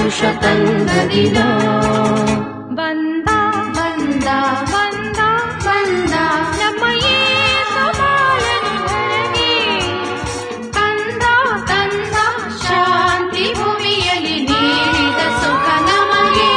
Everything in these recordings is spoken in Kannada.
ಹರುಷ ತಂದ ದಿನ ಬಂದ ಬಂದ ಬಂದ ಬಂದ ನಮ್ಮ ಯೇಸು ಬಾಳನು ಧರೆಗೆ ತಂದ ತಂದ ಶಾಂತಿ ಭುವಿಯಲ್ಲಿ ನೀಡಿದ ಸುಖ ನಮಗೆ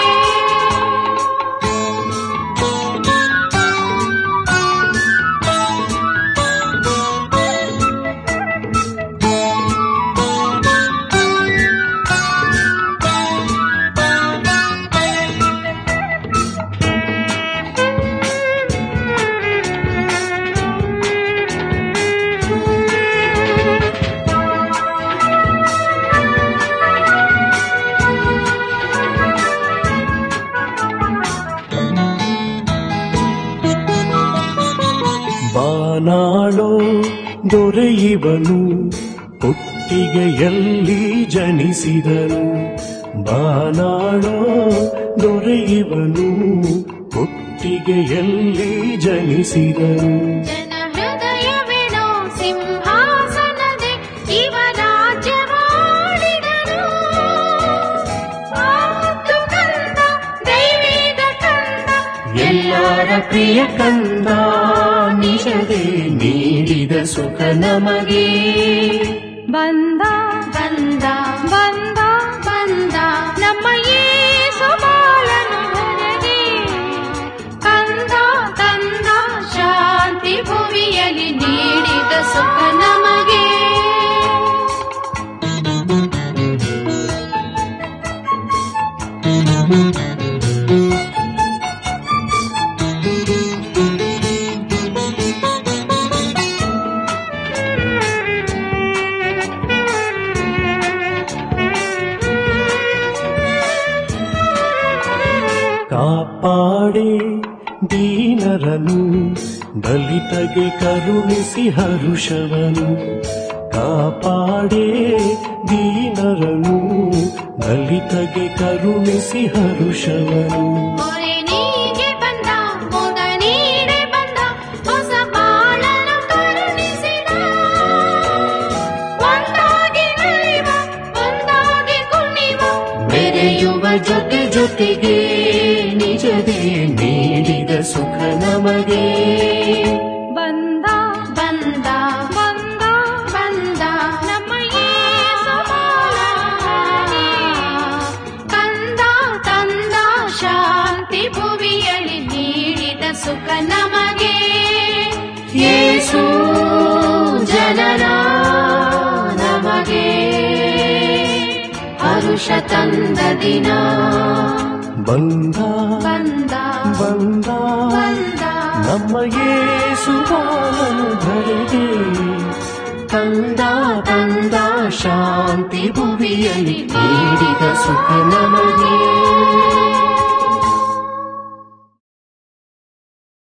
ಬಾನಾಳೋ ದೊರೆಯುವನು ಕೊಟ್ಟಿಗೆಯಲ್ಲಿ ಜನಿಸಿದನು ಬಾನಾಳೋ ದೊರೆಯುವನು ಕೊಟ್ಟಿಗೆಯಲ್ಲಿ ಜನಿಸಿದನು ಜನ ಹೃದಯವೇನೋ ಸಿಂಹಾಸನದೆ ಇವ ರಾಜ್ಯವಾಡಿದನು ಆತು ಕಂದ ದೈವಿಕ ಕಂದ ಎಲ್ಲರ ಪ್ರಿಯ ಕಂದ ನಿಜದೇ ನೀಡಿದ ಸುಖ ನಮಗೆ ಬಂದ ಬಂದ ಬಂದ ಬಂದ ನಮ್ಮ ಯೇಸು ಬಾಳನು ಧರೆಗೆ ಕಂದ ತಂದ ಶಾಂತಿ ಭುವಿಯಲ್ಲಿ ನೀಡಿದ ಸುಖ ನಮಗೆ ಕಾಪಾಡೆ ದೀನರನು ದಲಿತಗೆ ಕರುಣಿಸಿ ಹರುಷವನು ಕಾಪಾಡೆ ದೀನರನು ದಲಿತಗೆ ಕರುಣಿಸಿ ಹರುಷವನು ಮೊರೆ ನೀಗೆ ಬಂದ ಮುದ ನೀಡೆ ಬಂದ ಹೊಸ ಬಾಳನು ಕರುಣಿಸಿದ ಒಂದಾಗಿ ನಲಿವ ಒಂದಾಗಿ ಕುಣಿವ ಬೆರೆಯುವ ಜೊತೆ ಜೊತೆಗೆ ನಿಜದೇ ನೀಡಿದ ಸುಖ ನಮಗೆ ಬಂದ ಬಂದ ಬಂದ ಬಂದ ನಮ್ಮ ಯೇಸು ಬಾಳನೆ. ಕಂದ ತಂದ ಶಾಂತಿ ಭುವಿಯಲ್ಲಿ ನೀಡಿದ ಸುಖ ನಮಗೆ ಯೇಸು ಜನರ ನಮಗೆ ಹರುಷ ತಂದ ದಿನ ಬಂದ ಬಂದ ಬಂದ ಬಂದ ನಮ್ಮ ಯೇಸು ಬಾಳನು ಧರೆಗೆ ತಂದ ತಂದ ಶಾಂತಿ ಭುವಿಯಲ್ಲಿ ನೀಡಿದ ಸುಖ ನಮಗೆ